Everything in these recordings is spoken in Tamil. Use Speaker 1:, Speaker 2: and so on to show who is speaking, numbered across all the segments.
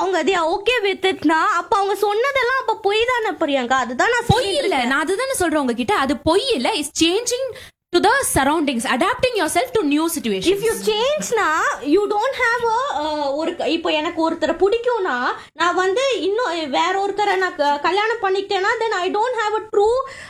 Speaker 1: அவங்க they are okay with itனா அப்ப அவங்க சொன்னதெல்லாம் அப்ப பொய் தானே பிரியங்கா அதுதான் நான்
Speaker 2: பொய்
Speaker 1: சொல்லிட்டு
Speaker 2: இல்ல
Speaker 1: இருக்கேன்.
Speaker 2: நான் அதுதானே சொல்றேன் உங்ககிட்ட அது பொய் இல்ல is changing to the surroundings adapting yourself to new
Speaker 1: if
Speaker 2: situation
Speaker 1: you சேஞ்ச்னா யூ டோன்ட் ஹாவ் ஒரு இப்போ எனக்கு ஒருத்தரை பிடிக்கும்னா நான் வந்து இன்னும் வேற ஒருத்தரை நான் க- கல்யாணம் பண்ணிக்கிட்டேன்னா then I don't have a true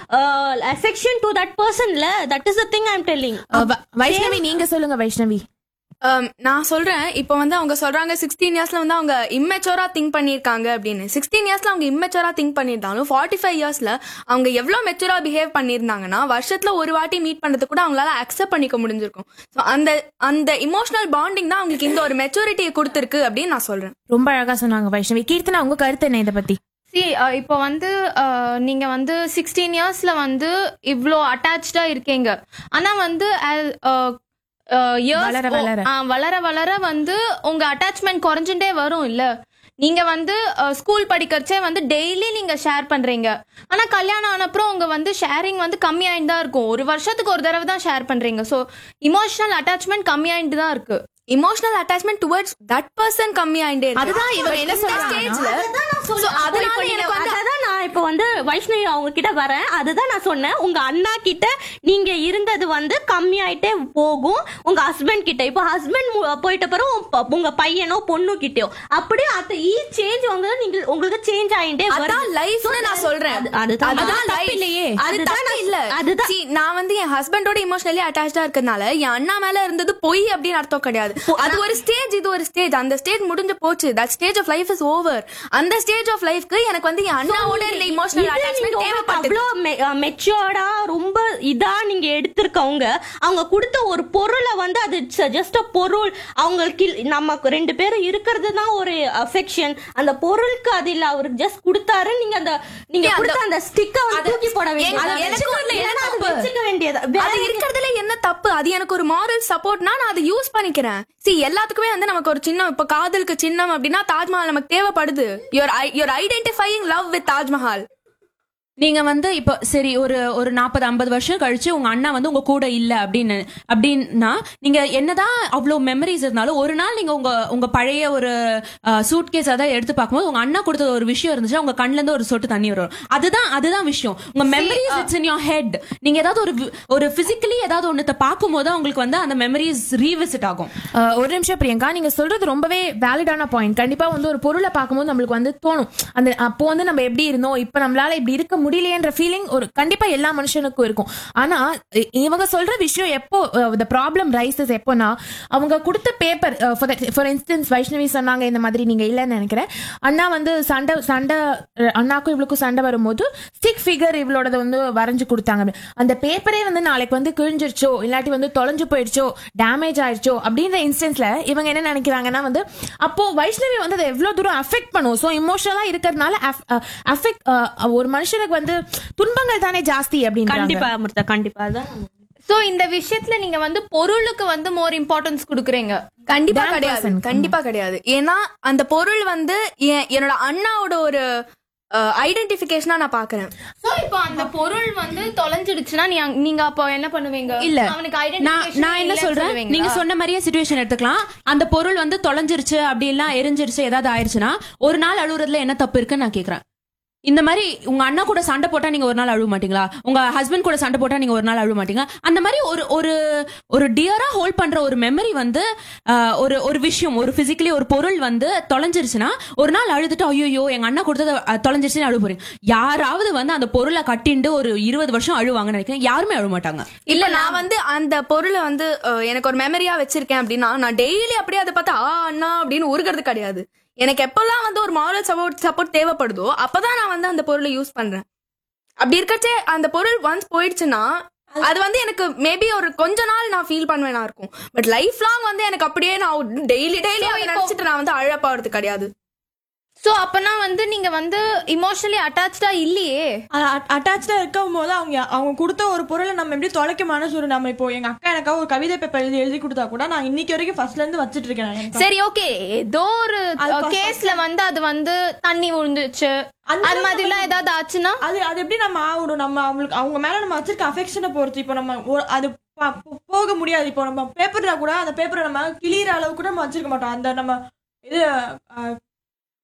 Speaker 1: affection to that பர்சன்ல that is the thing I am telling
Speaker 3: Vaishnavi நீங்க சொல்லுங்க வைஷ்ணவி
Speaker 4: Um, நான் சொல்றேன் இப்போ வந்து அவங்க சொல்றாங்க சிக்ஸ்டீன் இயர்ஸ்ல வந்து அவங்க இம்மெச்சோரா திங்க் பண்ணிருக்காங்க அப்படின்னு சிக்ஸ்டீன் இயர்ஸ்ல அவங்க இம்மெச்சோரா திங்க் பண்ணியிருந்தாலும் ஃபார்ட்டி ஃபைவ் இயர்ஸ்ல அவங்க எவ்வளவு மெச்சூரா பிஹேவ் பண்ணியிருந்தாங்கன்னா வருஷத்துல ஒரு வாட்டி மீட் பண்றது கூட அவங்களால அக்செப்ட் பண்ணிக்க முடிஞ்சிருக்கும் ஸோ அந்த அந்த இமோஷனல் பாண்டிங் தான் அவங்களுக்கு இந்த ஒரு மெச்சூரிட்டியை கொடுத்துருக்கு அப்படின்னு நான் சொல்றேன்
Speaker 3: ரொம்ப அழகா சொன்னாங்க வைஷ்ணவி கீர்த்தனா உங்க கருத்து என்ன இதை பத்தி
Speaker 5: சி இப்போ வந்து அஹ், நீங்க வந்து சிக்ஸ்டீன் இயர்ஸ்ல வந்து இவ்ளோ அட்டாச்சா இருக்கீங்க ஆனா வந்து as, அஹ், அஹ், years
Speaker 3: வளர
Speaker 5: go-
Speaker 3: வளர.
Speaker 5: ஆ, வளர வளர வந்து உங்க அட்டாச்மெண்ட் குறைஞ்சுட்டே வரும் இல்ல நீங்க வந்து ஸ்கூல் படிக்கிறச்சே வந்து டெய்லி நீங்க ஷேர் பண்றீங்க ஆனா கல்யாணம் ஆனப்புறம் உங்க வந்து ஷேரிங் வந்து கம்மியாயிட்டு தான் இருக்கும் ஒரு வருஷத்துக்கு ஒரு தடவை தான் ஷேர் பண்றீங்க ஸோ இமோஷனல் அட்டாச்மெண்ட் கம்மியாயிட்டு தான் இருக்கு
Speaker 4: emotional attachment towards that person கம்மி ஆயிட்டே இருக்கு.
Speaker 3: அதுதான் இவங்க என்ன
Speaker 4: இந்த
Speaker 3: சொல்றாங்கன்னா,
Speaker 4: ஸ்டேஜ்ல
Speaker 1: So,
Speaker 4: அதனால
Speaker 1: இப்போ நீங்க-
Speaker 4: எனக்கு வந்து
Speaker 1: அததான் நான் இப்ப வந்து வைஷ்ணவி அவங்க கிட்ட வரேன் அதுதான் நான் சொன்னேன் உங்க அண்ணா கிட்ட நீங்க இருந்தது வந்து கம்மியாயிட்டே போகும் உங்க ஹஸ்பண்ட் கிட்ட இப்போ ஹஸ்பண்ட் போயிட்ட பிறகு உங்க ப- உங்க பையனோ பொண்ணு கிட்டயோ அப்படியே அந்த ஈ சேஞ்ச் உங்க நீங்க உங்களுக்கு சேஞ்ச் ஆயிட்டே
Speaker 4: அதான் லைஃப்னு நான் சொல்றேன்
Speaker 1: அது- அதுதான்
Speaker 4: அதான்
Speaker 1: தப்பு
Speaker 4: life.
Speaker 1: இல்லையே.
Speaker 4: அது
Speaker 1: அதுதான்
Speaker 4: தப்பு
Speaker 1: நான்
Speaker 4: இல்ல
Speaker 1: அதுதான்.
Speaker 4: See, நான் வந்து என் ஹஸ்பண்டோட இமோஷனலி அட்டாச்சா இருக்கிறதுனால என் அண்ணா மேல இருந்தது பொய் அப்படின்னு அர்த்தம் கிடையாது அது ஒரு ஸ்டேஜ் இது ஒரு ஸ்டேஜ் அந்த ஸ்டேஜ் முடிஞ்சு போச்சு that stage of life is over அந்த ஸ்டேஜ் ஆஃப் லைஃப்க்கு எனக்கு வந்து என் அண்ணாவோட இருந்த இமோஷனல் அட்டாச்மெண்ட் தேவைப்பட்டது
Speaker 1: அவ்வளோ மெச்சோர்டா ரொம்ப இதா நீங்க எடுத்திருக்கவங்க அவங்க கொடுத்த ஒரு பொருளை வந்து அது ஜஸ்ட் பொருள் அவங்களுக்கு இல்ல- நம்ம ரெண்டு பேரும் இருக்கிறது தான் ஒரு அஃபெக்ஷன் அந்த பொருளுக்கு அது இல்ல அவருக்கு ஜஸ்ட் கொடுத்தாரு நீங்க அந்த நீங்க
Speaker 4: ஏன்
Speaker 1: கொடுத்த அந்த ஸ்டிக்கை வந்து தூக்கி போட
Speaker 4: எங்க-
Speaker 1: வேண்டியது
Speaker 4: எனக்கும் இல்ல, என்ன தப்பு?
Speaker 1: வச்சுக்க வேண்டியது
Speaker 4: அது
Speaker 1: வேற
Speaker 4: இருக்கிறதுல என்ன தப்பு அது எனக்கு ஒரு மாரல் சப்போர்ட்னா நான் அதை யூஸ் பண்ணிக்கிறேன் சி எல்லாத்துக்குமே வந்து நமக்கு ஒரு சின்னம் இப்ப காதலுக்கு சின்னம் அப்படின்னா தாஜ்மஹால் நமக்கு தேவைப்படுது your your identifying love with Taj Mahal
Speaker 2: நீங்க வந்து இப்போ சரி ஒரு ஒரு நாற்பது ஐம்பது வருஷம் கழிச்சு உங்க அண்ணா வந்து உங்க கூட இல்ல அப்படின்னு அப்படின்னா நீங்க என்னதான் அவ்வளவு மெமரிஸ் இருந்தாலும் ஒரு நாள் நீங்க உங்க உங்க பழைய ஒரு சூட் கேஸ் அதான் எடுத்து பார்க்கும்போது உங்க அண்ணா கொடுத்த ஒரு விஷயம் இருந்துச்சு உங்க கண்ணுல இருந்து ஒரு சொட்டு தண்ணி வரும் அதுதான் அதுதான் விஷயம் உங்க memories it's in your head நீங்க ஏதாவது ஒரு வி- ஒரு பிசிக்கலி ஏதாவது ஒன்னத்தை பார்க்கும்போது உங்களுக்கு வந்து அந்த மெமரிஸ் ரீவிசிட் ஆகும்
Speaker 3: அஹ், ஒரு நிமிஷம் பிரியங்கா நீங்க சொல்றது ரொம்பவே வேலிடான பாயிண்ட் கண்டிப்பா வந்து ஒரு பொருளை பார்க்கும்போது நம்மளுக்கு வந்து தோணும் அந்த அப்போ வந்து நம்ம எப்படி இருந்தோம் இப்ப நம்மளால இப்படி இருக்க முடியலையன்ற ஃபீலிங் ஒரு கண்டிப்பா எல்லா மனுஷனுக்கும் இருக்கும் ஆனா இ- இவங்க சொல்ற விஷயம் எப்போ த ப்ராப்ளம் ரைசஸ் எப்போனா அவங்க கொடுத்த பேப்பர் ஃபார் இன்ஸ்டன்ஸ் வைஷ்ணவி சொன்னாங்க இந்த மாதிரி நீங்க இல்லைன்னு நினைக்கிறேன் அண்ணா வந்து சண்டை சண்டை அஹ், அண்ணாக்கும் இவளுக்கும் சண்டை வரும்போது ஸ்டிக் ஃபிகர் இவளோடத வந்து வரைஞ்சு கொடுத்தாங்க அந்த பேப்பரே வந்து நாளைக்கு வந்து கிழிஞ்சிருச்சோ இல்லாட்டி வந்து தொலைஞ்சு போயிடுச்சோ டேமேஜ் ஆயிடுச்சோ அப்படின்ற இன்ஸ்டன்ஸ்ல இவங்க என்ன நினைக்கிறாங்கன்னா வந்து அப்போ வைஷ்ணவி வந்து அதை எவ்வளவு தூரம் அஃபெக்ட் பண்ணும் ஸோ இமோஷனலா இருக்கிறதுனால அஃபெக்ட் ஒரு மனுஷனுக்கு வந்து துன்பங்கள் தானே ஜாஸ்தி அப்படின்னு
Speaker 1: கண்டிப்பா அமிர்தா கண்டிப்பா அதான்
Speaker 5: சோ இந்த விஷயத்துல நீங்க வந்து பொருளுக்கு வந்து மோர் இம்பார்ட்டன்ஸ் கொடுக்குறீங்க
Speaker 4: கண்டிப்பா
Speaker 3: Damn
Speaker 4: கிடையாது
Speaker 3: person.
Speaker 4: கண்டிப்பா கிடையாது ஏன்னா அந்த பொருள் வந்து என்- என்னோட அண்ணாவோட ஒரு ஐடென்டிபிகேஷனா நான் பாக்குறேன்
Speaker 5: சோ இப்போ அந்த பொருள் வந்து தொலைஞ்சிடுச்சுன்னா நீ அங்க- நீங்க அப்போ என்ன பண்ணுவீங்க
Speaker 2: இல்ல
Speaker 5: அவனுக்கு
Speaker 2: நான்
Speaker 5: ஐடென்டிஃபிகேஷன்
Speaker 2: நான் என்ன சொல்றேன் நீங்க சொன்ன மாதிரியே சுச்சுவேஷன் எடுத்துக்கலாம் அந்த பொருள் வந்து தொலைஞ்சிருச்சு அப்படி எல்லாம் எரிஞ்சிருச்சு ஏதாவது ஆயிருச்சுன்னா ஒரு நாள் அழுகுறதுல என்ன தப்பு இருக்குன்னு நான் கேக்குறேன் இந்த மாதிரி உங்க அண்ணா கூட சண்டை போட்டா நீங்க ஒரு நாள் அழுவ மாட்டீங்களா உங்க ஹஸ்பண்ட் கூட சண்டை போட்டா நீங்க ஒரு நாள் அழுவ மாட்டீங்களா அந்த மாதிரி ஒரு ஒரு ஒரு டியரா ஹோல்ட் பண்ற ஒரு மெமரி வந்து ஆஹ், ஒரு ஒரு விஷயம் ஒரு பிசிக்கலி ஒரு பொருள் வந்து தொலைஞ்சிருச்சுன்னா ஒரு நாள் அழுதுட்டு ஐயோ எங்க அண்ணா கொடுத்தது அஹ், தொலைஞ்சிருச்சுன்னு அழுவ போறீங்க யாராவது வந்து அந்த பொருளை கட்டிண்டு ஒரு இருபது வருஷம் அழுவாங்கன்னு நினைக்கிறேன் யாருமே அழுவ மாட்டாங்க
Speaker 4: இல்ல நான் வந்து அந்த பொருளை வந்து அஹ், எனக்கு ஒரு மெமரியா வச்சிருக்கேன் அப்படின்னா நான் டெய்லி அப்படியே அதை பார்த்து ஆ அண்ணா அப்படின்னு உருகிறது கிடையாது எனக்கு எப்பெல்லாம் வந்து ஒரு மாரல் சப்போர்ட் சப்போர்ட் தேவைப்படுதோ அப்பதான் நான் வந்து அந்த பொருளை யூஸ் பண்றேன் அப்படி இருக்கச்சே அந்த பொருள் ஒன்ஸ் போயிடுச்சுன்னா அது வந்து எனக்கு மேபி ஒரு கொஞ்ச நாள் நான் ஃபீல் பண்ணுவேனா இருக்கும் பட் லைஃப் லாங் வந்து எனக்கு அப்படியே நான் டெய்லி டெய்லி அதை நினைச்சிட்டு நான் வந்து அழப்பாவது கிடையாது
Speaker 5: சோ அப்பனா வந்து நீங்க வந்து இமோஷனலி அட்டாச்சா இல்லையே
Speaker 6: அட்டாச்சா இருக்கும் போது அவங்க அவங்க கொடுத்த ஒரு பொருளை நம்ம எப்படி தொலைக்க மனசு வரும் நம்ம இப்போ எங்க அக்கா எனக்காக ஒரு கவிதை பேப்பர் எழுதி எழுதி கொடுத்தா கூட நான் இன்னைக்கு வரைக்கும் ஃபர்ஸ்ட்ல இருந்து வச்சிட்டு இருக்கேன் நான் எனக்கு.
Speaker 5: சரி ஓகே ஏதோ ஒரு
Speaker 6: அது first-
Speaker 5: கேஸ்ல வந்து அது வந்து தண்ணி விழுந்துச்சு
Speaker 6: அந்த
Speaker 5: அது மாதிரிலாம் ஏதாவது ஆச்சுன்னா
Speaker 6: அது அது எப்படி நம்ம ஆகணும் நம்ம அவங்களுக்கு அவங்க மேல நம்ம வச்சிருக்க அஃபெக்ஷனை பொறுத்து இப்போ நம்ம ஒரு- அது ப- போ- போக முடியாது இப்போ நம்ம பேப்பர்ல கூட அந்த பேப்பரை நம்ம கிளியிற அளவு கூட நம்ம வச்சிருக்க மாட்டோம் அந்த நம்ம இது